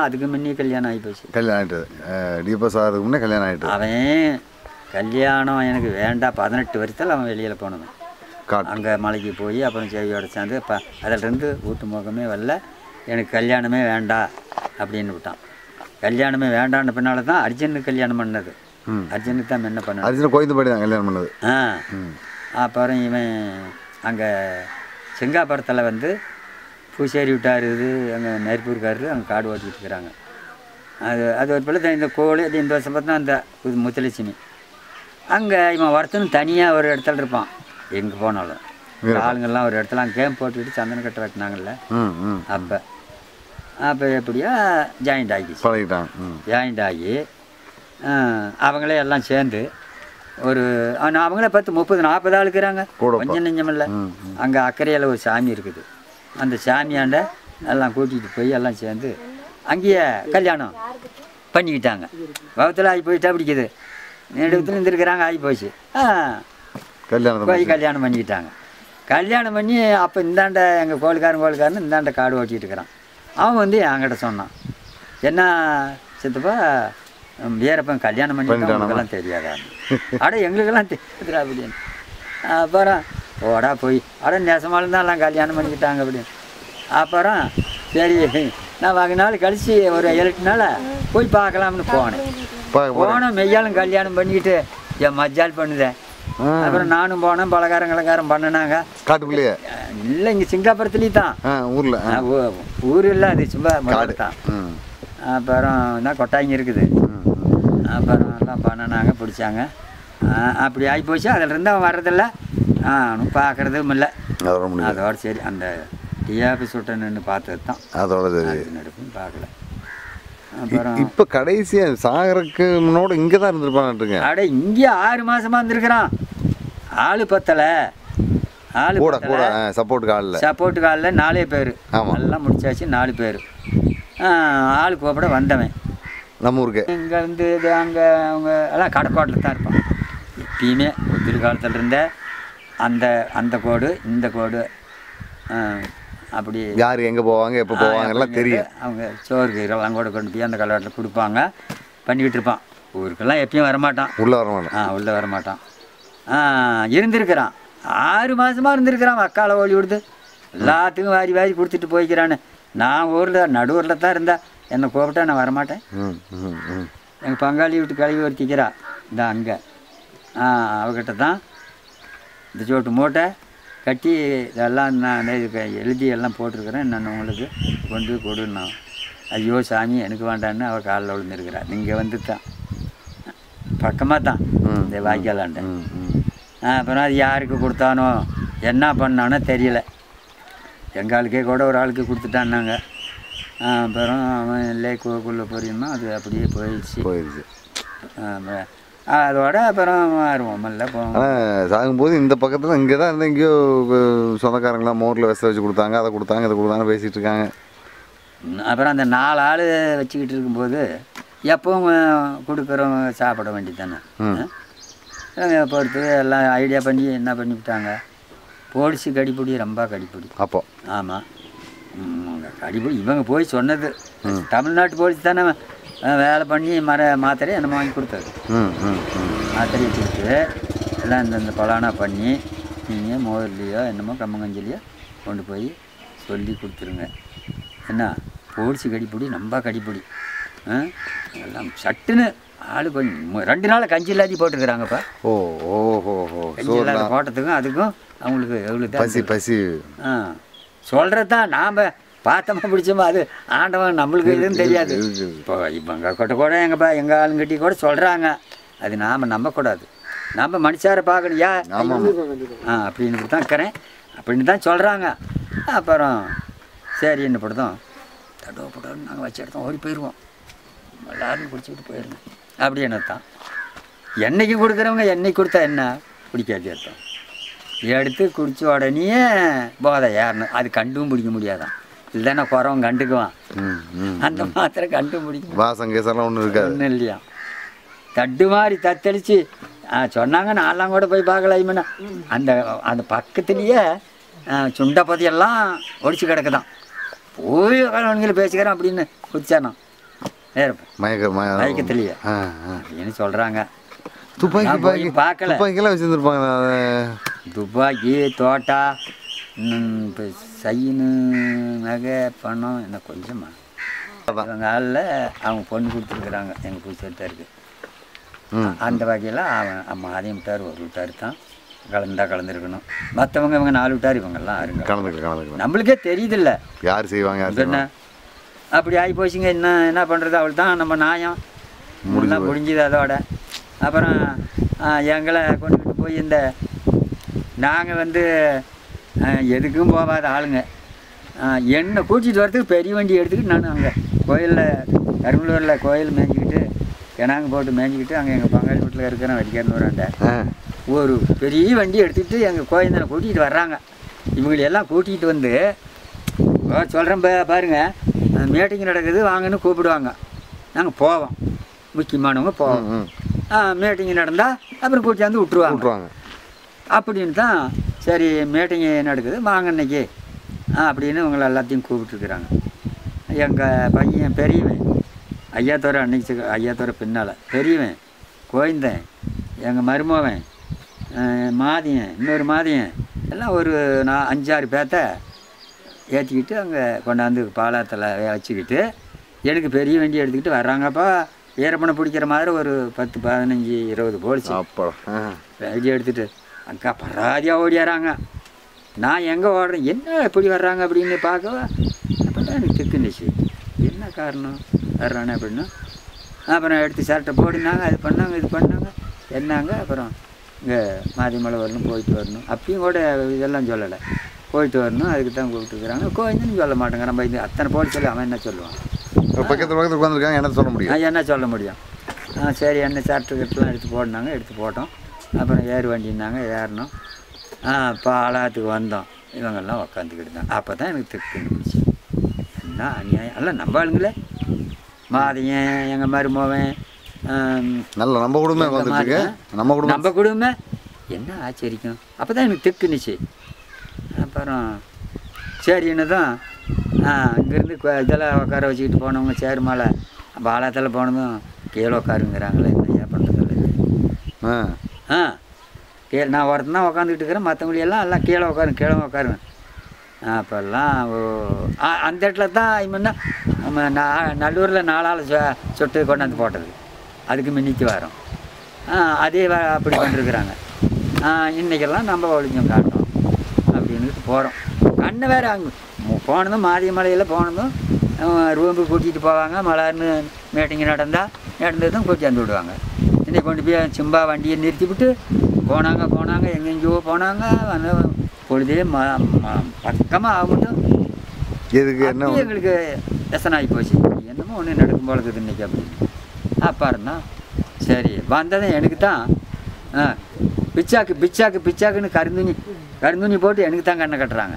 அதுக்கு முன்னே கல்யாணம் ஆகி போச்சு கல்யாணம் ஆகிட்டு டிஎப்எஸ் ஆகிறதுக்கு முன்னே கல்யாணம் ஆகிட்டு அவன் கல்யாணம் எனக்கு வேண்டாம் பதினெட்டு வருஷத்தில் அவன் வெளியில் போனவன் காட்டு அங்கே மலைக்கு போய் அப்புறம் செவியோட சேர்ந்து இப்போ அதிலிருந்து வீட்டு முகமே வரல எனக்கு கல்யாணமே வேண்டாம் அப்படின்னு விட்டான் கல்யாணமே வேண்டான்னு பின்னால் தான் அர்ஜுனுக்கு கல்யாணம் பண்ணது ம். அர்ஜுனுக்கு தான் என்ன பண்ணது அர்ஜுன கோயந்தபாடி தான் கல்யாணம் பண்ணது ஆ ம் அப்புறம் இவன் அங்கே செங்காபுரத்தில் வந்து பூசேரி விட்டார் இது அங்கே நெருப்பூர்காரரு அங்கே காடு ஓட்டிகிட்டு இருக்கிறாங்க அது அது ஒரு பிள்ளை இந்த கோழி அது இந்த வருஷம் பார்த்தா அந்த இது முத்துலட்சுமி அங்கே இவன் ஒருத்தனும் தனியாக ஒரு இடத்துல இருப்பான் எங்கே போனாலும் இந்த ஆளுங்கெல்லாம் ஒரு இடத்துல அங்கே கேம் போட்டுக்கிட்டு சந்தன கட்டை வெட்டினாங்கல்ல ம் ம் அப்போ அப்போ எப்படியா ஜாயிண்ட் ஆகிடுச்சு பழகிட்டான் ம் ஜாயிண்ட் ஆகி ஆ, அவங்களே எல்லாம் சேர்ந்து ஒரு ஆனா அவங்களே பத்து முப்பது நாற்பது ஆள் இருக்கிறாங்க கூடப்பா. கொஞ்சம் நெஞ்சமில்ல ம், அங்கே அக்கறையில் ஒரு சாமி இருக்குது அந்த சாமியாண்ட எல்லாம் கூட்டிகிட்டு போய் எல்லாம் சேர்ந்து அங்கேயே கல்யாணம் பண்ணிக்கிட்டாங்க பவத்தில் ஆகி போயிட்டா பிடிக்குது நெடுவத்தில் இருந்திருக்கிறாங்க ஆகி போச்சு ஆ கல்யாணம் போய் கல்யாணம் பண்ணிக்கிட்டாங்க கல்யாணம் பண்ணி அப்போ இந்தாண்ட எங்கள் கோளுக்காரன் கோளுக்காரன் இந்தாண்ட காடு ஓட்டிகிட்டு இருக்கிறான் அவன் வந்து என்கிட்ட சொன்னான் என்ன சித்தப்பா உம், வீரப்பன் கல்யாணம் பண்ணிட்டு உங்களுக்கெல்லாம் தெரியாதா அட எங்களுக்கெல்லாம் தெரியுதுடா அப்படின்னு அப்புறம் ஓடா போய் அட நெசமாலும் தான் எல்லாம் கல்யாணம் பண்ணிக்கிட்டாங்க அப்படின்னு அப்புறம் சரி நான் வாங்க நாள் கழிச்சு ஒரு ஏழு எட்டு நாள் போய் பார்க்கலாம்னு போனேன் பார்க்க போனோம் மெய்யாலும் கல்யாணம் பண்ணிக்கிட்டு என் மஜால் பண்ணுதேன் ஆ. அப்புறம் நானும் போனேன் பலகாரம் கலகாரம் பண்ணினாங்க காட்டுக்குள்ளேயே இல்லை இங்கே சிங்காபுரத்துலேயும் தான் ஆ ஊரில் ஆ ஊர் இல்லை அது சும்மா மதுரை தான் ம் அப்புறம் தான் கொட்டாய்ங்க இருக்குது ம், ம். அப்புறம் எல்லாம் பண்ணினாங்க பிடிச்சாங்க அப்படி ஆகி போச்சு அதிலிருந்து அவன் வர்றதில்ல நானும் பார்க்குறதும் இல்லை அதோட முடியும் அதோட சரி அந்த டிஆபி சுட்ட நின்று பார்த்தது தான் அதோட சரி அது நடுப்பும் பார்க்கல அப்புறம் இப்போ கடைசியாக சாகரக்கு முன்னோட இங்கே தான் இருந்திருப்பான்ட்டுருங்க அட இங்கே ஆறு மாசமா இருந்திருக்கிறான் ஆளு பத்தலை ஆளு கூட பத்தலை கூட சப்போர்ட்டுக்கு ஆள் இல்லை சப்போர்ட் காலில் நாலே பேர் ஆமா. எல்லாம் முடிச்சாச்சு நாலு பேர் ஆள் கூப்பிட வந்தவன் நம்ம ஊருக்கு இங்கேருந்து இது அங்கே அவங்க எல்லாம் கடக்கோட்டில் தான் இருப்பான் எப்பயுமே புத்திரி காலத்தில் இருந்த அந்த அந்த கோடு இந்த கோடு ஆ, அப்படி யார் எங்கே போவாங்க எப்போ போவாங்க எல்லாம் தெரியும் அவங்க சோறு கீரெல்லாம் கூட கொண்டு போய் அந்த கல்யாணத்தில் கொடுப்பாங்க பண்ணிக்கிட்டு இருப்பான் ஊருக்கெல்லாம் எப்பயும் வரமாட்டான் உள்ளே வர மாட்டேன் ஆ உள்ளே வரமாட்டான் ஆ இருந்திருக்கிறான் ஆறு மாதமாக இருந்திருக்கிறான் அக்கால ஓடி விடுது எல்லாத்துக்கும் வாரி வாரி கொடுத்துட்டு போய்க்கிறான்னு நான் ஊரில் நடுவூரில் தான் இருந்தா என்னை கூப்பிட்டா நான் வரமாட்டேன் ம் ம் ம் எங்கள் பங்காளி விட்டு கழுவி ஒருத்திக்கிறா இந்த அங்கே ஆ அவகிட்ட தான் இந்த சோட்டு மூட்டை கட்டி இதெல்லாம் நான் இதுக்கு எழுதி எல்லாம் போட்டிருக்கிறேன் நான் உங்களுக்கு கொண்டு போய் கொடுன்னா ஐயோ சாமி எனக்கு வேண்டான்னு அவள் காலில் விழுந்துருக்கிறா இங்கே வந்து தான் பக்கமாக தான் ம், இந்த வாய்க்காலாண்ட ம் ம் அப்புறம் அது யாருக்கு கொடுத்தானோ என்ன பண்ணானோ தெரியல எங்கள் ஆளுக்கே கூட ஒரு ஆளுக்கு கொடுத்துட்டான்னாங்க ஆ, அப்புறம் அவன் லேக்குள்ளே போறியுமா அது அப்படியே போயிடுச்சு போயிடுச்சு ஆமா. அதோட அப்புறம் வருவோம் மெல்ல போவோம் ஆனால் சாகும்போது இந்த பக்கத்தில் இங்கே தான் இருந்து எங்கேயோ அஹ், சொந்தக்காரங்களாம் மோரில் விஷ வச்சு கொடுத்தாங்க அதை கொடுத்தாங்க இதை கொடுத்தாங்க பேசிகிட்டு இருக்காங்க அப்புறம் அந்த நாலு ஆள் வச்சுக்கிட்டு இருக்கும்போது எப்பவும் கொடுக்குறோம் சாப்பிட வேண்டியது தானே ம். பொறுத்து எல்லாம் ஐடியா பண்ணி என்ன பண்ணிவிட்டாங்க போலீஸு கடிப்பிடி ரொம்ப கடிப்பிடி அப்போ ஆமாம் கடிப்பிடி இவங்க போய் சொன்னது தமிழ்நாட்டு போலீஸ் தானே அஹ், வேலை பண்ணி மர மாத்திரை என்னமோ வாங்கி கொடுத்தது ம் ம் ம் மாத்திரையை கொடுத்து எல்லாம் இந்த இந்த பலானா பண்ணி நீங்கள் மோர்லேயோ என்னமோ கம்மங்கஞ்சிலையோ கொண்டு போய் சொல்லி கொடுத்துருங்க என்ன போடிச்சு கடிப்பிடி ரொம்ப கடிப்பிடி ஆ எல்லாம் சட்டுன்னு ஆளு கொஞ்சம் மு- ரெண்டு நாள் கஞ்சி இல்லாதி போட்டுருக்குறாங்கப்பா ஓ ஓ ஹோ ஹோ கஞ்சி இல்லாத போட்டதுக்கும் அதுக்கும் அவங்களுக்கு எவ்வளோ பசி பசி ஆ சொல்கிறது தான் நாம் பார்த்தோமா பிடிச்சோமா அது ஆண்டவன் நம்மளுக்கு எதுவும் தெரியாது இருக்குது. இப்போ இவங்க கிட்ட கூட எங்கப்பா எங்கள் ஆளுங்கிட்டி கூட சொல்கிறாங்க அது நாம் நம்பக்கூடாது நம்ம மனுஷாரை பார்க்கணும் யா ஆமாம் ஆ அப்படின்னு தான் இருக்கிறேன் அப்படின்னு தான் சொல்கிறாங்க அப்புறம் சரி என்ன படுதோம் தடவை படம் நாங்கள் வச்ச இடத்த ஓடி போயிடுவோம் எல்லாரும் பிடிச்சிக்கிட்டு போயிடுங்க அப்படின்னு தான் என்னைக்கு கொடுக்குறவங்க என்னைக்கு கொடுத்தா என்ன பிடிக்காது அர்த்தம் எடுத்து குடிச்ச உடனே போதை ஏறணும் அது கண்டும் பிடிக்க முடியாதான் இல்லைன்னா குறவன் கண்டுக்குவான் ம் ம் அந்த மாத்திரை கண்டுபிடிக்க வாசம் கேசெல்லாம் ஒன்றும் இருக்காது ஒன்றும் இல்லையா தட்டு மாதிரி தத்தளிச்சு ஆ, சொன்னாங்க நான்லாம் கூட போய் பார்க்கல ஐமனா அந்த அந்த பக்கத்துலேயே சுண்டை பதியெல்லாம் ஒடிச்சு கிடக்குதான் போய் அவனுங்களை பேசிக்கிறேன் அப்படின்னு குதிச்சானான் வீரப்பன் மயக்க மய மயக்கத்திலேயே ஆ ஆ அப்படின்னு சொல்கிறாங்க துப்பாக்கி நான் போய் துப்பாக்கி பார்க்கல. துப்பாக்கிலாம் வச்சுருந்துருப்பாங்க துப்பாக்கி தோட்டா இப்போ சைனு நகை பணம் என்ன கொஞ்சமா இவங்க ஆளில் அவங்க பொண்ணு கொடுத்துருக்குறாங்க எங்கள் பூச்சத்தாருக்கு ம் அந்த வகையில் அவன் அம்மா அதையும் விட்டார் ஒரு விட்டார் தான் கலந்தா கலந்துருக்கணும் மற்றவங்க இவங்க நாலு விட்டார் இவங்கெல்லாம் அருங்க கலந்துக்கலாம் கலந்துக்கலாம் நம்மளுக்கே தெரியுதில்ல யார் செய்வாங்க யார் இது என்ன செய்வாங்க அப்படி ஆகி போச்சுங்க என்ன என்ன பண்ணுறது அவள் தான் நம்ம நியாயம் எல்லாம் முடிஞ்சுது அதோட அப்புறம் ஆ, எங்களை கொண்டுகிட்டு போய் இந்த நாங்கள் வந்து ஆ, எதுக்கும் போகாத ஆளுங்க ஆ, என்னை கூட்டிகிட்டு வரதுக்கு பெரிய வண்டி எடுத்துக்கிட்டு நான் அங்கே கோயிலில் கருங்கலூரில் கோயில் மேய்ஞ்சிக்கிட்டு கிணாங்க போட்டு மேய்ஞ்சிக்கிட்டு அங்கே எங்கள் பங்காளி வீட்டில் இருக்கிறேன் வடிக்கிறனூராண்ட ஆ ஒரு பெரிய வண்டி எடுத்துக்கிட்டு எங்கள் கோயந்தனை கூட்டிகிட்டு வர்றாங்க இவங்களை எல்லாம் கூட்டிகிட்டு வந்து சொல்கிறேன் பாருங்க மீட்டிங் நடக்குது வாங்கன்னு கூப்பிடுவாங்க நாங்கள் போவோம் முக்கியமானவங்க போவோம் ம், ம் மீட்டிங் நடந்தால் அப்புறம் கூட்டியாந்து விட்ருவாங்க விட்ருவாங்க அப்படின்னு தான் சரி மீட்டிங்கு நடக்குது வாங்க இன்னைக்கு ஆ, அப்படின்னு இவங்களை எல்லாத்தையும் கூப்பிட்டுருக்குறாங்க எங்கள் பையன் பெரியவன் ஐயாத்தோரை அன்னைக்கு ஐயாத்தோரை பின்னால் பெரியவன் கோயந்தன் எங்கள் மருமவன் அஹ், மாதியன் இன்னொரு மாதியன் எல்லாம் ஒரு நான் அஞ்சாறு பேர்த்த ஏற்றிக்கிட்டு அங்கே கொண்டாந்து பாலாத்தில் வச்சுக்கிட்டு எனக்கு பெரிய வண்டி எடுத்துக்கிட்டு வர்றாங்கப்பா வீரப்பனை பிடிக்கிற மாதிரி ஒரு பத்து பதினஞ்சு இருபது போலிச்சு அப்பா ஆ ஐடி எடுத்துட்டு அக்கா பராதியாக ஓடியாராங்க நான் எங்கே ஓடுறேன் என்ன இப்படி வர்றாங்க அப்படின்னு பார்க்கவா அப்போ தான் எனக்கு திக்குனுச்சு என்ன காரணம் வர்றானே அப்படின்னா அப்புறம் எடுத்து சட்டை போடினாங்க அது பண்ணாங்க இது பண்ணாங்க என்னங்க அப்புறம் இங்கே மாதிமலை வரணும் போயிட்டு வரணும் அப்பயும் கூட இதெல்லாம் சொல்லலை போயிட்டு வரணும் அதுக்கு தான் கூப்பிட்டுருக்குறாங்க கோயில்னு சொல்ல மாட்டேங்க நம்ம இது அத்தனை போட்டு சொல்லி அவன் என்ன சொல்லுவான் இப்போ பக்கத்தில் பக்கத்தில் உட்காந்துருக்காங்க என்ன சொல்ல முடியும் நான் என்ன சொல்ல முடியும் ஆ சரி என்ன சர்டிஃபிகேட்லாம் எடுத்து போடினாங்க எடுத்து போட்டோம் அப்புறம் ஏறு வண்டினாங்க ஏறினோம் ஆ பாலாத்துக்கு வந்தோம் இவங்கெல்லாம் உக்காந்துக்கிட்டு தான் அப்போ தான் எனக்கு திக்கு இருந்துச்சு என்ன அநியாயம் எல்லாம் நம்ம ஆளுங்களே மாதையன் எங்கள் மருமவன் ஆம், நல்ல நம்ம குடும்பம் எங்க வந்துருக்கு மாதிரி, நம்ம குடும்பம் நம்ம குடும்பம் என்ன ஆச்சரியம் அப்போ தான் எனக்கு திக்குனுச்சு அப்புறம் சரின்னு தான் இங்கேருந்து இதெல்லாம் உட்கார வச்சுக்கிட்டு போனவங்க சேர் மேலே பாலாத்தில் போனதும் கீழே உட்காருங்கிறாங்களே என்ன பண்ணுறதில்ல ஆ ஆ கீழே நான் ஒருத்தன் தான் உட்காந்துக்கிட்டு இருக்கிறேன் மற்றவங்க எல்லாம் எல்லாம் கீழே உட்காருங்க கீழே உட்காருங்க அப்போல்லாம் ஓ ஆ, அந்த இடத்துல தான் இவன்னா நம்ம நான் நல்லூரில் நாலாள் சொ சொட்டு கொண்டாந்து போட்டது அதுக்கு மின்னிச்சு வரோம் ஆ, அதே வ- அப்படி பண்ணிருக்கிறாங்க இன்றைக்கெல்லாம் நம்ம ஒழிஞ்சம் காட்டுறோம் அப்படின்னுட்டு போகிறோம் கண்ணு வேறு அங்கே போனதும் மாரியமலையில் போனதும் ரூமுக்கு கூட்டிகிட்டு போவாங்க மலர்னு மீட்டிங் நடந்தால் நடந்ததும் கூட்டியாந்து விடுவாங்க இன்னைக்கு கொண்டு போய் சிம்பா வண்டியை நிறுத்தி விட்டு போனாங்க போனாங்க எங்கெங்கேயோ போனாங்க வந்து பொழுதே ம ம- பக்கமாக ஆகட்டும் எதுக்கு என்ன அப்பயே எங்களுக்கு எசன் ஆகி போச்சு என்னமோ ஒன்று நடக்கும் போல இருக்குது இன்னைக்கு அப்படின்னு அப்பாருன்னா சரி வந்ததும் எனக்கு தான் ஆ பிச்சாக்கு பிச்சாக்கு பிச்சாக்குன்னு கருந்துணி கருந்துணி போட்டு எனக்கு தான் கண்ணை கட்டுறாங்க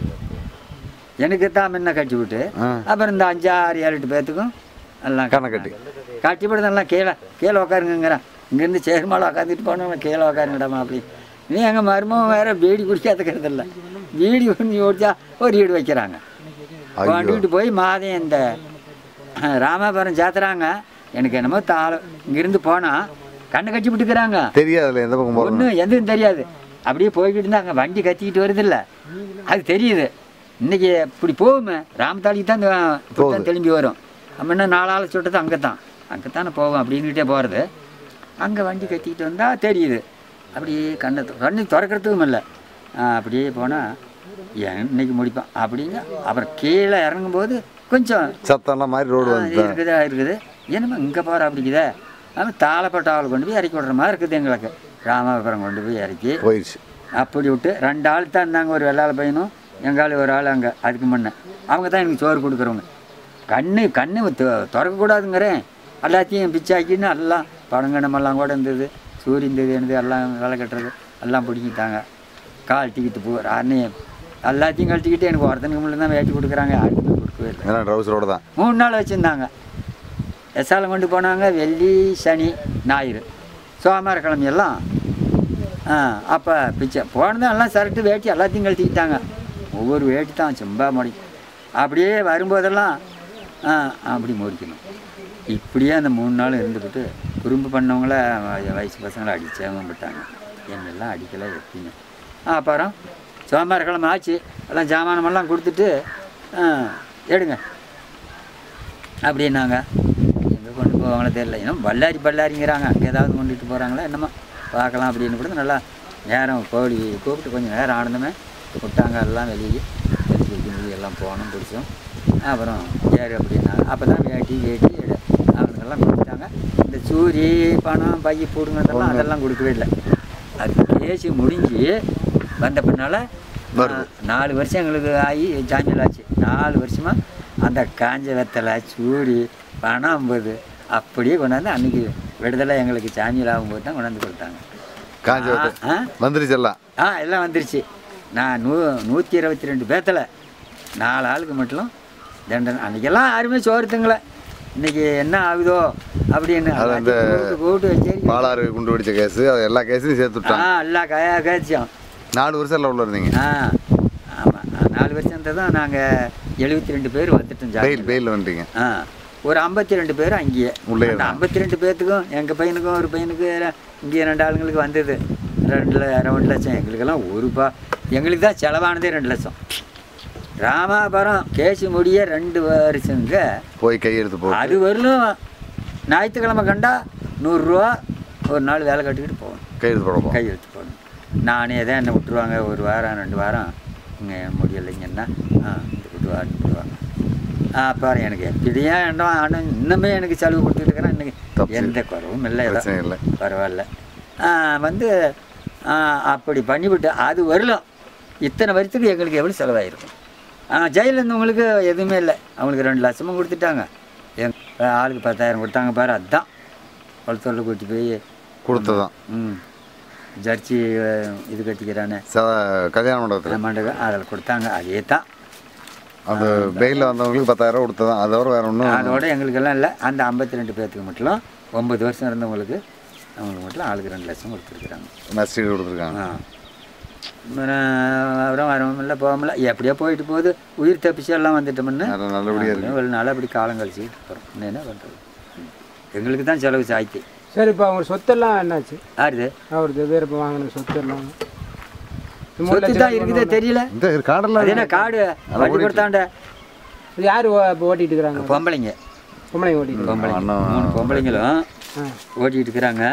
எனக்கு தான் முன்ன கட்டி விட்டு ஆ. அப்புறம் இந்த அஞ்சாறு ஏழு எட்டு பேர்த்துக்கும் எல்லாம் கண்ணை கட்டி. கட்டி விடுறது எல்லாம் கீழே கீழே உட்காருங்கிறான் இங்கேருந்து சேர்மாலை உட்காந்துட்டு போனவங்க கீழே உட்காருங்கடாமா அப்படி நீ எங்கள் மருமகன் வேற பீடி குடிக்காதுக்கிறது இல்லை பீடி ஒன்று ஓடிச்சா ஒரு ஈடு வைக்கிறாங்க ஐயோ. கொண்டுகிட்டு போய் மாதம் இந்த அஹ், ராமாபுரம் சேர்த்துறாங்க எனக்கு என்னமோ தாள இங்கிருந்து போனால் கண்ணை கட்டி விட்டுக்கிறாங்க தெரியாதுல்ல எந்த பக்கம் போகிறோம் ஒன்றும் எதுவும் தெரியாது அப்படியே போய்கிட்டு இருந்தாங்க வண்டி கத்திக்கிட்டு வருதுல்ல அது தெரியுது இன்னைக்கு இப்படி போகுமே ராமதாளிக்கு தான் இந்த தான் திரும்பி வரும் அப்படின்னா நாலாள் சுட்டது அங்கே தான் அங்கே தானே போவோம் அப்படின்னுட்டே போகிறது அங்கே வண்டி கத்திக்கிட்டு வந்தால் தெரியுது அப்படியே கண்ணை தொ- கண்ணு திறக்கிறதுக்கும் இல்லை அப்படியே போனால் இன்னைக்கு முடிப்பான் அப்படிங்க அப்புறம் கீழே இறங்கும்போது கொஞ்சம் சத்தம்லாம் மாதிரி ரோடு ஆ, வந்து இருக்குது இருக்குது என்னம்மா இங்கே போகிற அப்படிக்குதே ஆமாம் தாளப்பட்டாவில் கொண்டு போய் இறக்கி விடுற மாதிரி இருக்குது எங்களுக்கு ராமாபுரம் கொண்டு போய் இறக்கி போயிடுச்சு அப்படி விட்டு ரெண்டு ஆள் தான் இருந்தாங்க ஒரு வெள்ளாள பையனும் எங்கள் ஆள் ஒரு ஆள் அங்கே அதுக்கு முன்னே அவங்க தான் எனக்கு சோறு கொடுக்குறவங்க கண்ணு கண்ணு தொ- திறக்கக்கூடாதுங்கிறேன் எல்லாத்தையும் பிச்சாக்கின்னு எல்லாம் பழங்கணமெல்லாம் கூட இருந்தது சூரியன் இருந்தது இருந்தது எல்லாம் வேலை கட்டுறது எல்லாம் பிடிக்கிட்டாங்க கால் டிக்கெட்டு போ அன்னையும் எல்லாத்தையும் கழட்டிக்கிட்டு எனக்கு ஒருத்தனுக்கு முன்னே தான் வேட்டி கொடுக்குறாங்க யாருக்குமே கொடுக்கவே இல்லை ஏன்னா ட்ரௌசரோட தான் மூணு நாள் வச்சுருந்தாங்க எசாலம் கொண்டு போனாங்க வெள்ளி சனி ஞாயிறு சோமவாரக்கிழமை எல்லாம் ஆ அப்போ பிச்சை போனதும் எல்லாம் சரட்டு வேட்டி எல்லாத்தையும் கழட்டிக்கிட்டாங்க ஒவ்வொரு வேட்டி தான் செம்பா முடி அப்படியே வரும்போதெல்லாம் ஆ அப்படி முடிக்கணும் இப்படியே அந்த மூணு நாள் இருந்துக்கிட்டு குறும்பு பண்ணவங்கள வ- வயசு பசங்களை அடிச்சாம விட்டாங்க என்னெல்லாம் அடிக்கலை எப்படிங்க அப்புறம் சோமவாரக்கிழமை ஆச்சு எல்லாம் சாமானமெல்லாம் கொடுத்துட்டு ஆ, எடுங்க அப்படின்னாங்க எங்கே கொண்டு போவாங்களோ தெரியல இன்னும் பல்லாரி பல்லாரிங்கிறாங்க அங்கே ஏதாவது கொண்டுட்டு போகிறாங்களா என்னமோ பார்க்கலாம் அப்படின்னு கூட நல்லா நேரம் கோழி கூப்பிட்டு கொஞ்சம் நேரம் ஆனந்தமே விட்டாங்க எல்லாம் வெளியே வெளியே கிளி எல்லாம் போனோம் பிடிச்சோம் அப்புறம் ஏறு அப்படின்னாங்க அப்போ தான் வேட்டி வேட்டி எடு அவனுங்கெல்லாம் கொடுத்தாங்க இந்த சூரி பணம் பைய போடுங்கிறதெல்லாம் அதெல்லாம் கொடுக்கவே இல்லை அது பேசி முடிஞ்சு வந்த பின்னால் வருது. நாலு வருஷம் எங்களுக்கு ஆகி ஜாமீன் ஆச்சு நாலு வருஷமா அந்த காஞ்ச வெத்தலை சூடி பணம் ஐம்பது அப்படியே கொண்டாந்து அன்னைக்கு விடுதலை எங்களுக்கு சாமியில் ஆகும்போது தான் கொண்டாந்து கொடுத்தாங்க காஞ்சி ஆ, வைத்து ஆ வந்துருச்சு எல்லாம் ஆ எல்லாம் வந்துருச்சு நான் நூ நூற்றி இருபத்தி ரெண்டு பேத்தில் நாலு ஆளுக்கு மட்டும் தண்டனை அன்றைக்கெல்லாம் யாருமே சோறு திங்கல இன்னைக்கு என்ன ஆகுதோ அப்படின்னு அது அந்த கூப்பிட்டு கூப்பிட்டு சரி பாலாறு குண்டு பிடிச்ச கேஸு அது எல்லா கேஸையும் சேர்த்து ஆ விட்டாங்க எல்லாம் கயா காய்ச்சோம் நாலு வருஷம் எல்லாம் உள்ள இருந்தீங்க ஆ ஆமாம் நாலு வருஷம் தான் நாங்கள் எழுபத்தி ரெண்டு பேர் வந்துட்டோம் பெயில் ஜாமீன்ல. பெயில் வந்துட்டீங்க ஆ ஒரு ஐம்பத்தி ரெண்டு பேர் அங்கேயே உள்ளே அந்த ஐம்பத்தி ரெண்டு பேர்த்துக்கும் எங்கள் பையனுக்கும் ஒரு பையனுக்கு இங்கே ரெண்டு ஆளுங்களுக்கு வந்தது ரெண்டு ல- ரெண்டு லட்சம் எங்களுக்கெல்லாம் ஒரு பா எங்களுக்கு தான் செலவானதே ரெண்டு லட்சம் ராமாபுரம் கேசி முடிய ரெண்டு வருஷங்க போய் கையெழுத்து போ அது வரலும் ஞாயிற்றுக்கிழமை கண்டா நூறுரூவா ஒரு நாள் வேலை கட்டிக்கிட்டு போகணும் கையெழுத்து போட போ கையெழுத்து போடணும் நானே தான் என்னை விட்டுருவாங்க ஒரு வாரம் ரெண்டு வாரம் இங்கே முடியலைங்கன்னா ஆ இந்த விட்டு அனுப்பிடுவாங்க அப்புறம் எனக்கு எப்படியா இடம் ஆனால் இன்னுமே எனக்கு செலவு கொடுத்துருக்குறேன் இன்னைக்கு தப்பு. எந்த குறவும் இல்லை ஏதோ பிரச்சனை இல்லை பரவாயில்ல ஆ, வந்து ஆ, அப்படி பண்ணிவிட்டு அது வரலும் இத்தனை வருஷத்துக்கு எங்களுக்கு எவ்வளோ செலவாயிருக்கும் ஆ ஜெயிலில் இருந்தவங்களுக்கு எதுவுமே இல்லை அவங்களுக்கு ரெண்டு லட்சமும் கொடுத்துட்டாங்க எங் ஆளுக்கு பத்தாயிரம் கொடுத்தாங்க பாரு அதுதான் குளத்தூரில் கூட்டி போய் கொடுத்ததான் ம் ஜர்ச்சி அஹ், இது கட்டிக்கிறானே ச கல்யாண மண்டபத்தில் மண்டபம் அதில் கொடுத்தாங்க அதே தான் அந்த பெயிலில் வந்தவங்களுக்கு பத்தாயிரம் ரூபா கொடுத்ததான் அதை தவிர வேற ஒன்றும் அதோட எங்களுக்கெல்லாம் இல்லை அந்த ஐம்பத்தி ரெண்டு பேர்த்துக்கு மட்டும் ஒம்பது வருஷம் இருந்தவங்களுக்கு அவங்களுக்கு மட்டும் ஆளுக்கு ரெண்டு லட்சம் கொடுத்துருக்குறாங்க நஷ்டீடு கொடுத்துருக்காங்க ஆ அப்புறம் அப்புறம் வரவுமில்ல போகாமல எப்படியோ போயிட்டு போகுது உயிர் தப்பிச்சு எல்லாம் வந்துட்டோம்னு நல்ல நல்லபடியாக இருக்கு ஒரு நாள் அப்படி காலம் கழிச்சு போகிறோம் இன்னும் என்ன பண்ணுறது எங்களுக்கு தான் செலவு சாய்த்தி சரி இப்போ அவங்க சொத்தெல்லாம் என்னாச்சு யாருது அவருக்கு வீரப்ப வாங்கின சொத்து எல்லாம் இந்த மூணு சொத்து லட்சம் தான் இருக்குதே தெரியல இந்த காடெல்லாம் அது என்ன காடு வண்டி கொடுத்தாண்ட இது யார் இப்போ ஓட்டிட்டு இருக்கிறாங்க பொம்பளைங்க பொம்பளை ஓட்டிட்டு பொம்பளைங்க அண்ணன் மூணு பொம்பளைங்களும் ஆ ஓட்டிகிட்டு இருக்கிறாங்க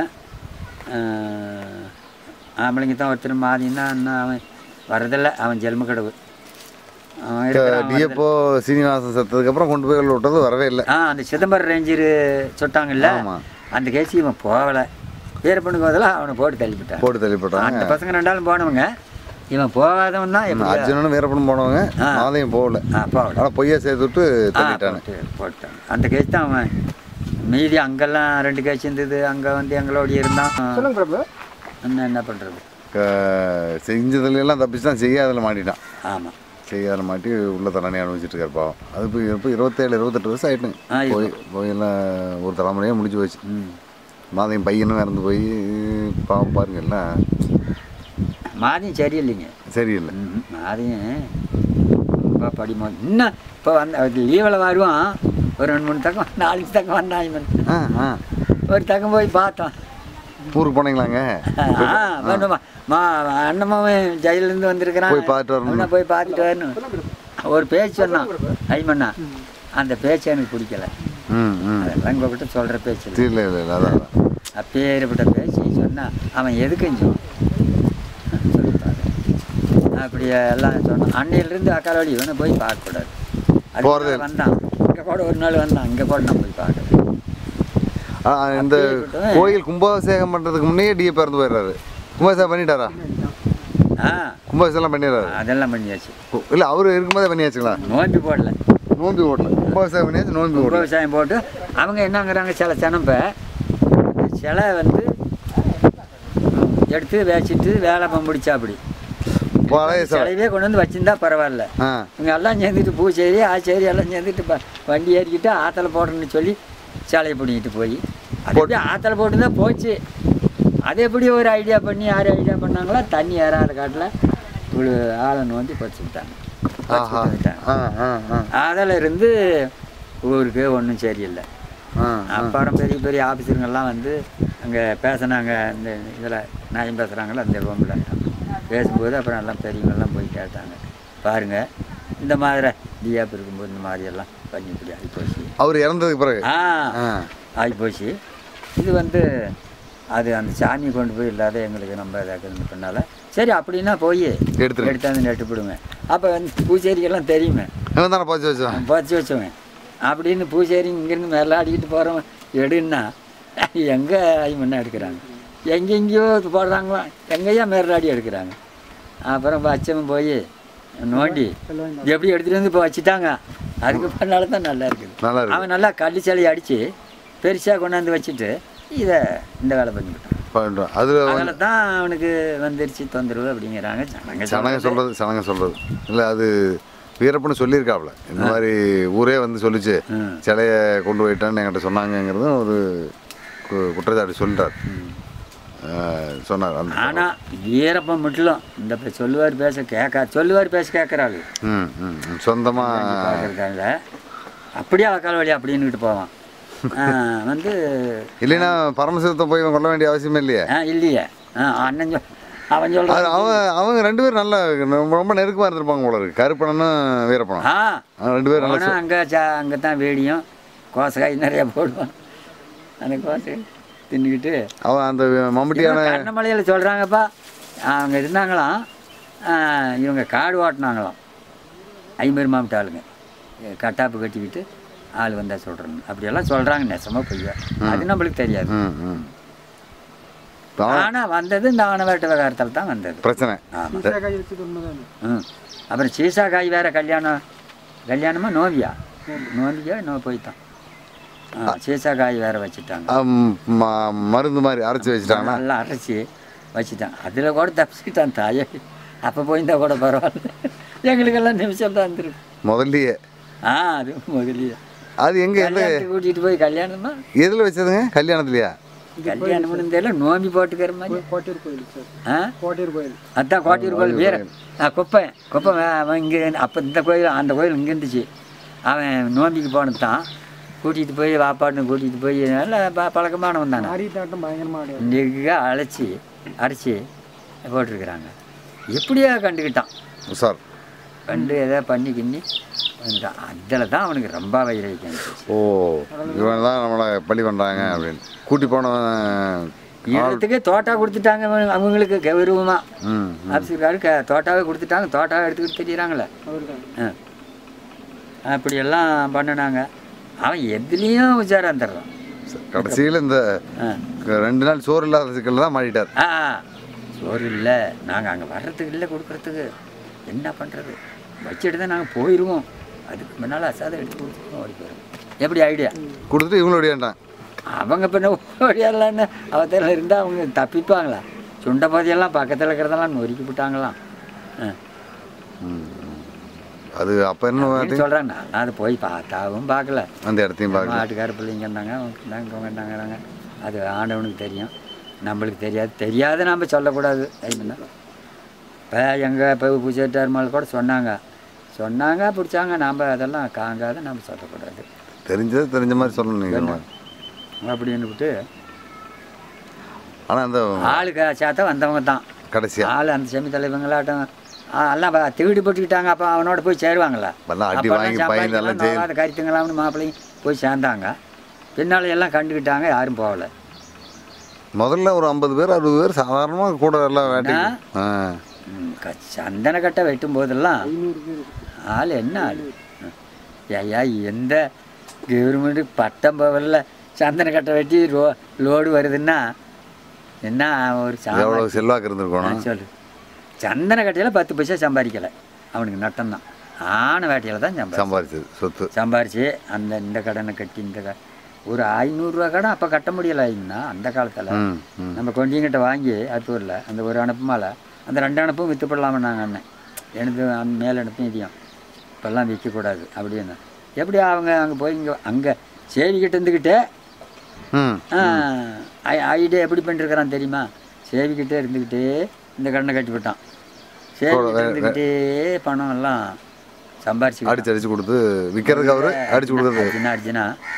ஆஹ், ஆம்பளைங்க தான் ஒருத்தர் மாதிரின்னா இன்னும் அவன் வரதில்லை அவன் ஜென்ம கடவு அவன் இருக்கிறான், அவன் டிஎப்போ சீனிவாசன் செத்ததுக்கப்புறம் கொண்டு போய் உள்ள விட்டது வரவே இல்லை ஆ அந்த சிதம்பரம் ரேஞ்சர் சொட்டாங்கல்ல ஆமா. அந்த கேசி இவன் போகலை வீரப்பனுக்கு பதிலாக அவனை போட்டு தள்ளிவிட்டான் போட்டு தள்ளிப்பட்டாங்க அந்த பசங்க ரெண்டாலும் போனவங்க இவன் போகாதவன் தான் எப்படி அர்ஜுனனும் வீரப்பனும் போனவங்க ஆ. மாதையும் போகல ஆ போகல ஆனால் பொய்யா சேர்த்து விட்டு ஆ, தள்ளிட்டானு போட்டு போட்டாங்க அந்த கேஸ் தான் அவன் மீதி அங்கெல்லாம் ரெண்டு கேஸ் இருந்தது அங்கே வந்து எங்களோட இருந்தான் சொல்லுங்க பிரபு இன்னும் என்ன பண்ணுறது க- செஞ்சதுல எல்லாம் தப்பிச்சு தான் செய்யாதில் மாட்டிட்டான் ஆமாம் செய்யாதில் மாட்டி உள்ள தண்டனை அனுபவிச்சுட்டு இருக்கார் பாவம் அது இப்போ இப்போ இருபத்தேழு இருபத்தெட்டு வருஷம் ஆயிட்டுங்க ஆ, இது- போய் போய் எல்லாம் ஒரு தலைமுறையே முடிஞ்சு போச்சு ம் மாதையும் பையனும் இறந்து போய் பாவம் பாருங்க எல்லாம் மாதியும் சரியில்லைங்க சரியில்லை ம், மாதியும் ரொம்ப படிமோ இன்னும் இப்போ வந்த லீவில் வருவான் ஒரு ரெண்டு மூணு தக்கம் நாலஞ்சு தக்கம் வந்தான் இவன் ஆ ஆ ஒரு தக்கம் போய் பார்த்தோம் ஊருக்கு போனீங்களாங்க ஆ வேணுமா மா அண்ணமாவன் ஜெயிலேருந்து வந்திருக்கிறான் போய் பார்த்துட்டு வரணும். அவனை போய் பார்த்துட்டு வரணும் ஒரு பேச்சு சொன்னான் ஐமண்ணா அந்த பேச்சு எனக்கு பிடிக்கல ம் ம் அதெல்லாம் உங்ககிட்ட சொல்கிற பேச்சு இல்லை இல்லை இல்லை இல்லை அதான் அதான். அப்பேற்பட்ட பேச்சு சொன்னால் அவன் எதுக்குஞ்சோம் அப்படி எல்லாம் சொன்னான் அன்னையிலிருந்து அக்காலோடி இவனை போய் பார்க்கக்கூடாது அது போறதே இல்ல. வந்தான் இங்கே கூட ஒரு நாள் வந்தான் இங்கே கூட நான் போய் பார்க்கல ஆ, இந்த அப்படியே கோயில் கும்பாபிஷேகம் பண்ணுறதுக்கு முன்னே டிஏ பிறந்து போயிடுறாரு கும்பாபிஷேகம் பண்ணிட்டாரா ஆ கும்பாபிஷேகம் பண்ணிடுறாரு அதெல்லாம் பண்ணியாச்சு இல்லை அவர் இருக்கும்போதே பண்ணியாச்சுங்களா நோன்பி போடல நோன்பி ஓடல கும்பாபிஷேகம் பண்ணியாச்சு நோன்பி ஓடல விவசாயம் போட்டு அவங்க என்னங்கிறாங்க சில சனப்ப சிலை வந்து எடுத்து வச்சுட்டு வேலை முடிச்சா அப்படி பழைய சிலை. சிலையவே கொண்டு வந்து வச்சிருந்தா பரவாயில்ல ஆ இவங்க எல்லாம் சேர்ந்துட்டு பூச்சேரி ஆச்சேரி எல்லாம் சேர்ந்துட்டு ப- வண்டி ஏறிக்கிட்டு ஆற்றுல போடுறேன்னு சொல்லி சிலையை பிடிக்கிட்டு போய் அது எப்படி ஆற்றுல போட்டுதான் போச்சு அது எப்படி ஒரு ஐடியா பண்ணி யார் ஐடியா பண்ணாங்களோ தண்ணி ஏறாத காட்டில் ஒரு ஆளை நோண்டி பறிச்சு விட்டாங்க பறிச்சு ஆஹா விட்டாங்க ஆ ஆ ஆ அதில் இருந்து ஊருக்கு ஒன்றும் சரியில்லை ஆ அப்புறம் பெரிய பெரிய ஆஃபீஸருங்கெல்லாம் வந்து அங்கே பேசுனாங்க இந்த இதில் நியாயம் பேசுகிறாங்களோ அந்த ரூமில் பேசும்போது அப்புறம் எல்லாம் பெரியவங்கெல்லாம் போய் கேட்டாங்க பாருங்கள் இந்த மாதிரி டிஆப் இருக்கும்போது இந்த மாதிரி எல்லாம் பண்ணி இப்படி ஆகிப்போச்சு அவர் இறந்ததுக்கு பிறகு ஆ ஆ ஆகிப்போச்சு இது வந்து அது அந்த சாமியை கொண்டு போய் இல்லாத எங்களுக்கு நம்ம இதாக்குறது பண்ணால சரி அப்படின்னா போய் எடுத்துருங்க. எடுத்தாந்து நட்டுப்பிடுங்க அப்போ வந்து பூச்சேரிக்கெல்லாம் தெரியுமே இவன் தானே போச்சு வச்சோம் பறிச்சு வச்சவன் அப்படின்னு பூசேரி இங்கேருந்து மேலே அடிக்கிட்டு போகிறவன் எடுன்னா எங்கே முன்ன எடுக்கிறாங்க எங்கெங்கேயோ போடுறாங்களோ எங்கேயோ மேலாடி எடுக்கிறாங்க அப்புறம் வச்சவன் போய் நோண்டி எப்படி எடுத்துகிட்டு வந்து இப்போ வச்சுட்டாங்க அதுக்கு பின்னால தான் நல்லா இருக்குது நல்லா இருக்கு அவன் நல்லா கள்ளி சிலையை அடித்து பெருசாக கொண்டாந்து வச்சுட்டு இதை இந்த வேலை பண்ணிவிட்டான் பண்ணிட்டோம் அதில் அதில் தான் அவனுக்கு வந்துருச்சு தொந்தரவு அப்படிங்கிறாங்க ஜனங்க சனங்க சொல்றது. சொல்கிறது சனங்க சொல்கிறது இல்லை அது வீரப்பன்னு சொல்லியிருக்காப்புல இந்த மாதிரி ஊரே வந்து சொல்லிச்சு ம். சிலையை கொண்டு போயிட்டான்னு என்கிட்ட சொன்னாங்கங்கிறதும் ஒரு கு- குற்றச்சாட்டு சொல்லிட்டார் சொன்னார் அந்த ஆனால் வீரப்பன் மட்டும் இந்த இப்ப சொல்லுவார் பேச கேட்க சொல்லுவார் பேச கேட்குறாள் ம் ம் ம். சொந்தமாக பார்க்குறதால அப்படியே அக்கால் வழி அப்படின்னுட்டு போவான் ஆ, வந்து இல்லைன்னா பரமசிவத்தை போய் இவன் கொள்ள வேண்டிய அவசியமே இல்லையே ஆ இல்லையே ஆ அண்ணன் சொல் அவன் அது சொல்கிறான் அவன் அவங்க ரெண்டு பேரும் நல்லா ரொம்ப ரொம்ப நெருக்கமாக இருந்திருப்பாங்க போல இருக்கு கருப்பணனும் வீரப்பனும் ஆ அவங்க ரெண்டு பேரும் நல்லா போனால் அங்கே சா அங்கே தான் வேடியும் கோசக்காய் நிறையா போடுவான் அந்த கோசக்காய் தின்னுக்கிட்டு அவன் அந்த மம்முட்டியான கண்ணமலையில் சொல்கிறாங்கப்பா அவங்க இருந்தாங்களாம் ஆ, இவங்க காடு ஓட்டினாங்களாம் ஐம்பது மாவட்ட ஆளுங்க எ, கட்டாப்பு கட்டிக்கிட்டு ஆள் வந்தால் சொல்கிறேன் அப்படியெல்லாம் சொல்கிறாங்க நெசமாக பொய்யா அது நம்மளுக்கு தெரியாது ம் ம் அவன் ஆனால் வந்தது இந்த ஆணவேட்டு விவகாரத்தில் தான் வந்தது பிரச்சனை ஆமாம் காய் வச்சது உண்மைதானே ம் அப்புறம் சீசா காய் வேற கல்யாணம் கல்யாணமா நோவியா நோவியா நோ போய்த்தான் ஆ சீசா காய் வேற வச்சுட்டாங்க ஆம், ம- மருந்து மாதிரி அரைச்சி வச்சுட்டாங்கன்னா நல்லா அரைச்சி வச்சுட்டான் அதில் கூட தப்பிச்சுக்கிட்டான் தாயே அப்போ போயிருந்தா கூட பரவாயில்ல எங்களுக்கெல்லாம் நிமிஷம் தான் வந்துருக்கு முதல்லயே ஆ அது முதலிய அது எங்கே எந்த கல்யாணத்துக்கு கூட்டிகிட்டு போய் கல்யாணமா எதில் வச்சதுங்க கல்யாணத்துலையா கல்யாணம்னு தெரியல நோம்பி போட்டுக்கிற மாதிரி கோட்டையூர் கோயில் சார் ஆ கோட்டையூர் கோயில் அதான் கோட்டையூர் கோயில் வீர ஆ குப்பை குப்பை வே- அவன் இங்கே அப்போ இந்த கோயில் அந்த கோயில் இங்கே இருந்துச்சு அவன் நோம்பிக்கு போனது தான் கூட்டிகிட்டு போய் வாப்பாட்டுன்னு கூட்டிகிட்டு போய் நல்ல ப பழக்கமானவன் தானே ஆரி தாட்டம் பயங்கரமாக ஆடியாரு இன்றைக்கு அழைச்சி அரைச்சி போட்டிருக்கிறாங்க எப்படியா கண்டுக்கிட்டான் உஷார் கண்டு எதாவது பண்ணி கிண்ணி வந்துட்டான் அதில் தான் அவனுக்கு ரொம்ப வயிறு வைக்க ஓ இவன் தான் நம்மளை பழி பண்ணுறாங்க அப்படின்னு கூட்டி போனவன் இடத்துக்கு தோட்டா கொடுத்துட்டாங்க அவங்க- அவங்களுக்கு கௌரவமாக ம் ஆஃபீஸர்காரு க தோட்டாவே கொடுத்துட்டாங்க தோட்டாவை எடுத்துக்கிட்டு தெரியுறாங்களே அவர் தான் ஆ அப்படியெல்லாம் பண்ணினாங்க அவன் எதுலேயும் உச்சாரம் வந்துடுறான் கடைசியில் இந்த ஆ க- ரெண்டு நாள் சோறு இல்லாத சிக்கல் தான் மாறிட்டார் ஆ சோறு இல்லை நாங்கள் அங்கே வர்றதுக்கு இல்லை கொடுக்குறதுக்கு என்ன பண்ணுறது வச்சுட்டு தான் நாங்கள் போயிடுவோம் அதுக்கு முன்னால் அசாதம் எடுத்து கொடுத்துருவோம் ஓடி போயிடும் எப்படி ஐடியா கொடுத்துட்டு இவங்களுடையாண்டான் அவங்க பின்ன ஓடியாடலான்னு அவத்தில் இருந்தால் அவங்க தப்பிப்பாங்களா சுண்ட பாதையெல்லாம் பக்கத்தில் இருக்கிறதெல்லாம் நொறுக்கி விட்டாங்களாம் ஆ அது அப்போ என்ன அப்படின்னு சொல்கிறாங்க நான் அதை போய் பார்த்தாவும் பார்க்கல அந்த இடத்தையும் பார்க்க ஆட்டுக்கார பிள்ளைங்க இருந்தாங்க அவங்க இருந்தாங்க அவங்க இருந்தாங்கிறாங்க அது ஆண்டவனுக்கு தெரியும் நம்மளுக்கு தெரியாது தெரியாத நம்ம சொல்லக்கூடாது ஐமன்னா இப்போ எங்கள் இப்போ பூஜைட்டார் மேலே கூட சொன்னாங்க சொன்னாங்க பிடிச்சாங்க நாம் அதெல்லாம் காங்காத நம்ம சொல்லக்கூடாது தெரிஞ்சது தெரிஞ்ச மாதிரி சொல்லணும் நீங்கள் அப்படின்னு விட்டு ஆனால் அந்த ஆளுக்கு சேர்த்தா வந்தவங்க தான் கடைசியாக ஆள் அந்த செமி தலைவங்களாட்டம் ஆ, எல்லாம் ப- திருடி போட்டுக்கிட்டாங்க அப்போ அவனோட போய் சேருவாங்களா எல்லாம் அடி அப்பெல்லாம் வாங்கி பயந்து எல்லாம் சம்பாதிக்கலாம், நோகாத கருத்துங்களாம்னு மாப்பிள்ளையும் போய் சேர்ந்தாங்க பின்னால் எல்லாம் கண்டுக்கிட்டாங்க யாரும் போகல முதல்ல ஒரு ஐம்பது பேர் அறுபது பேர் சாதாரணமாக கூட எல்லாம் வேட்டைக்கு ஆ ம், க- சந்தன கட்டை வெட்டும் போதெல்லாம் ஐநூறு பேர் ஆள் என்ன ஆள் ஐயா எந்த கவர்மெண்ட்டு பட்டம் போகல சந்தன கட்டை வெட்டி ரோ லோடு வருதுன்னா என்ன ஒரு சாமான் எவ்வளோ செல்வாக்கு இருந்திருக்கணும் சொல்லு சந்தன கட்டையில் பத்து பைசா சம்பாதிக்கலை அவனுக்கு நட்டம் தான் ஆன வேட்டையில் தான் சம்பாதி சம்பாரிச்சது சொத்து சம்பாரிச்சு அந்த இந்த கடனை கட்டி இந்த க ஒரு ஐநூறுரூவா கடன் அப்போ கட்ட முடியல இன்னும் அந்த காலத்தில் ம் ம் நம்ம கொஞ்சங்கிட்ட வாங்கி அத்தூரில் அந்த ஒரு அனுப்பு மேலே அந்த ரெண்டு அனுப்பும் விற்று போடலாமே நாங்கள் அண்ணன் எனது அந்த மேல் அனுப்பும் இதையும் இப்போல்லாம் விற்கக்கூடாது அப்படின்னு எப்படி அவங்க அங்கே போய் இங்கே அங்கே சேவிக்கிட்ட இருந்துக்கிட்டே ம் ஐடியா எப்படி பண்ணிருக்கிறான் தெரியுமா சேவிக்கிட்டே இருந்துக்கிட்டே இந்த கடனை கட்டி விட்டான் சேவிக்கிட்டே இருந்துக்கிட்டே பணம் எல்லாம் சம்பாரிச்சு அடிச்சு அடிச்சு கொடுத்து விற்கிறதுக்கு அவரு அடிச்சு கொடுக்குறது அர்ஜுனா அர்ஜுனா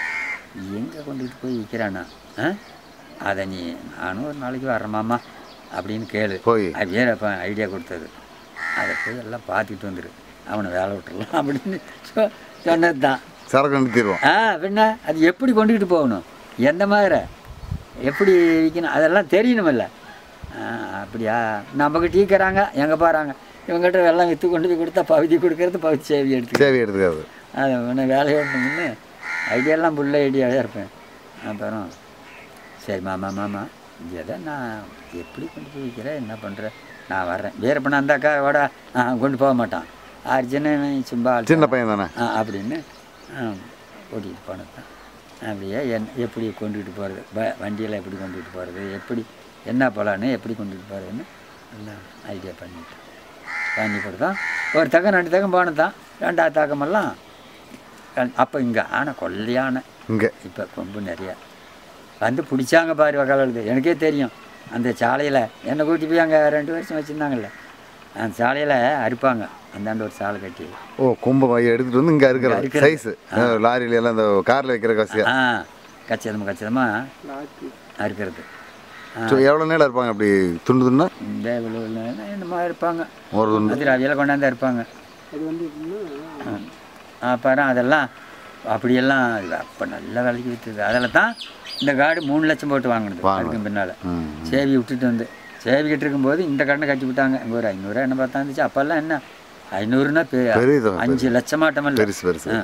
எங்கே கொண்டுட்டு போய் விற்கிறானா ஆ அதை நீ நானும் ஒரு நாளைக்கு வரமாமா அப்படின்னு கேளு போய் அது வீரப்ப ஐடியா கொடுத்தது அதை போய் எல்லாம் பார்த்துட்டு வந்துரு அவனை வேலை விட்டுறலாம் அப்படின்னு சொ சொன்னது தான் சரக்கு நிறுத்திடுவோம் ஆ பின்ன அது எப்படி கொண்டுக்கிட்டு போகணும் எந்த மாதிரி எப்படி விற்கணும் அதெல்லாம் தெரியணுமில்ல ஆ, அப்படியா நமக்கு டீக்கிறாங்க எங்கே போகிறாங்க இவங்ககிட்ட வெள்ளம் விற்று கொண்டு போய் கொடுத்தா பகுதி கொடுக்கறது பகுதி சேவி எடுத்து சேவை எடுத்துக்காது அது ஒன்று வேலையோடணும்னு ஐடியாலாம் புள்ள ஐடியாவே இருப்பேன் அப்புறம் சரி மாமா மாமா எதை நான் எப்படி கொண்டு போய் வைக்கிறேன் என்ன பண்ணுறேன் நான் வர்றேன் வீரப்பண்ணா இருந்தாக்கா வாட ஆ கொண்டு போக மாட்டான் அர்ஜுனன் சும்மா ஆள் சின்ன பையன் தானே ஆ அப்படின்னு ஆ, ஓட்டிகிட்டு போனது தான் அப்படியே என் எப்படி கொண்டுகிட்டு போகிறது வ வண்டியில் எப்படி கொண்டுகிட்டு போகிறது எப்படி என்ன போகலான்னு எப்படி கொண்டுகிட்டு போகிறதுன்னு எல்லாம் ஐடியா பண்ணிட்டேன் பண்ணி கொடுத்தோம் ஒரு தக்கம் ரெண்டு தக்கம் போனது தான் ரெண்டாவது தாக்கமெல்லாம் அப்போ இங்கே ஆனை கொல்லையான இங்கே இப்போ கொம்பு நிறையா வந்து பிடிச்சாங்க பாரு வக்காலது எனக்கே தெரியும் அந்த சாலையில் என்னை கூட்டி போய் அங்கே ரெண்டு வருஷம் வச்சுருந்தாங்கல்ல அந்த சாலையில் அறுப்பாங்க அந்தாண்டு ஒரு சாலை கட்டி ஓ கொம்பை மைய எடுத்துட்டு வந்து இங்கே இருக்கிற இருக்கிறது. சைஸு லாரியில எல்லாம் இந்த காரில் வைக்கிற கசியா ஆ கச்சிதமாக கச்சிதமாக லாத்தி அறுக்கிறது ஸோ எவ்வளோ நேரம் இருப்பாங்க அப்படி துண்டு துண்டா இந்த இவ்வளோ என்னமா இருப்பாங்க ஒரு துண்டு மதுரை அவியெல்லாம் கொண்டாந்து இருப்பாங்க அது வந்து எப்படின்னா அப்புறம் அதெல்லாம் அப்படியெல்லாம் அப்போ நல்ல விலைக்கு விற்றுது அதில் தான் இந்த காடு மூணு லட்சம் போட்டு வாங்கினது அதுக்கு பின்னால் ம் சேவி விட்டுட்டு வந்து சேவிக்கிட்டு இருக்கும்போது இந்த கடனை கட்டி விட்டாங்க இங்கே ஒரு ஐநூறு என்ன பார்த்தா இருந்துச்சு அப்போல்லாம் என்ன ஐநூறுனா பெ பெரிய தொகை, அஞ்சு லட்சமாட்டமல்ல பெருசு பெருசு ஆ.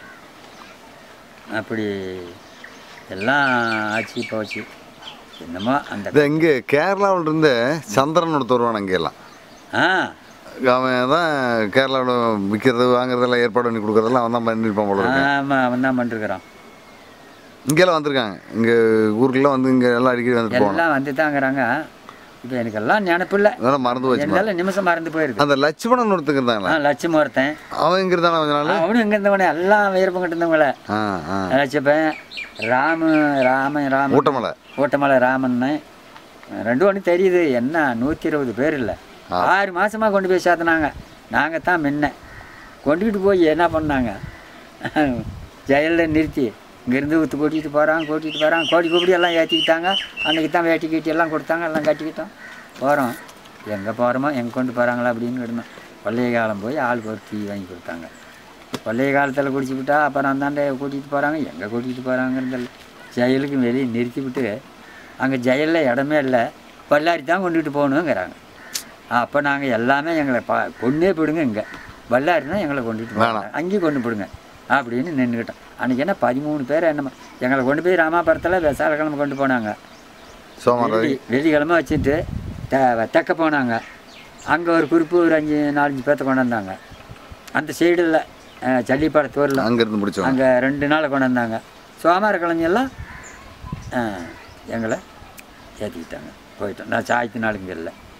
அப்படி எல்லாம் ஆச்சு போச்சு என்னமோ அந்த இது இங்கே கேரளாவில் இருந்து சந்திரன் ஒருத்தர் வருவான் இங்கெல்லாம் ஆ அவன் தான் கேரளாவில் விற்கிறது வாங்குறதெல்லாம் ஏற்பாடு பண்ணி கொடுக்குறதெல்லாம் அவன் தான் பண்ணியிருப்பான் போல இருக்கு ஆமாம் அவன் தான் பண்ணிருக்கிறான் இங்கெல்லாம் வந்திருக்காங்க இங்கே ஊருக்குலாம் வந்து இங்கே எல்லாம் அடிக்கடி வந்துட்டு போகணும் எல்லாம் வந்து தாங்கிறாங்க இப்போ எனக்கு எல்லாம் நினப்பில்ல அதெல்லாம் மறந்து போச்சு என்னால நிமிஷம் மறந்து போயிருக்கு அந்த லட்சுமணன் ஒருத்தங்க ஆ இருந்தாங்களா லட்சுமி ஒருத்தன் அவன் இங்கே இருந்தானா கொஞ்ச நாள் அவனும் இங்கே இருந்தவனே எல்லாம் வீரப்பங்கிட்டு இருந்தவங்கள ஆ ஆ லட்சப்பன் ராமு ராமன் ராமன் ஊட்டமலை ஓட்டமலை ராமன்னு ரெண்டு ஒன்று தெரியுது என்ன நூற்றி இருபது பேர் இல்லை ஆறு மாசமா கொண்டு போய் சேர்த்துனாங்க நாங்கள் தான் முன்ன கொண்டுக்கிட்டு போய் என்ன பண்ணாங்க ஜெயலில் நிறுத்தி இங்கேருந்து ஊற்று கூட்டிகிட்டு போகிறான் கூட்டிகிட்டு போகிறான் கோடி கூப்பிடி எல்லாம் ஏற்றிக்கிட்டாங்க அன்றைக்கி தான் வேட்டி கீட்டி எல்லாம் கொடுத்தாங்க எல்லாம் கட்டிக்கிட்டோம் போகிறோம் எங்கே போகிறோமோ எங்கே கொண்டு போகிறாங்களா அப்படின்னு கிடந்தோம் கொள்ளைய காலம் போய் ஆளுக்கு ஒரு டீ வாங்கி கொடுத்தாங்க கொள்ளைய காலத்தில் குடிச்சு விட்டா அப்புறம் அந்தாண்ட கூட்டிகிட்டு போகிறாங்க எங்கே கூட்டிகிட்டு போகிறாங்கிறது ஜெயிலுக்கு வெளியே நிறுத்தி விட்டு அங்கே ஜெயிலில் இடமே இல்லை பல்லாரி தான் கொண்டுகிட்டு போகணுங்கிறாங்க அப்போ நாங்கள் எல்லாமே எங்களை பா கொண்டே போடுங்க இங்கே பல்லாரினா எங்களை கொண்டுட்டு போகிறாங்க அங்கேயும் கொண்டு போடுங்க அப்படின்னு நின்றுக்கிட்டோம் அன்றைக்கி என்ன பதிமூணு பேர் என்னமோ எங்களை கொண்டு போய் ராமாபுரத்தில் விசாலக்கிழமை கொண்டு போனாங்க சோமரவி வெள்ளி வெள்ளிக்கிழமை வச்சுட்டு த தெக்க போனாங்க அங்கே ஒரு குறிப்பு ஒரு அஞ்சு நாலஞ்சு பேர்த்த கொண்டு வந்தாங்க அந்த சைடில் ஜல்லிப்பாடத்தூரில் அங்கேருந்து முடிச்சோம் அங்கே ரெண்டு நாள் கொண்டு வந்தாங்க சோமார கிழமையெல்லாம் எங்களை ஏற்றிக்கிட்டாங்க போயிட்டோம் நான் சாய்த்து நாள் இங்கே இல்லை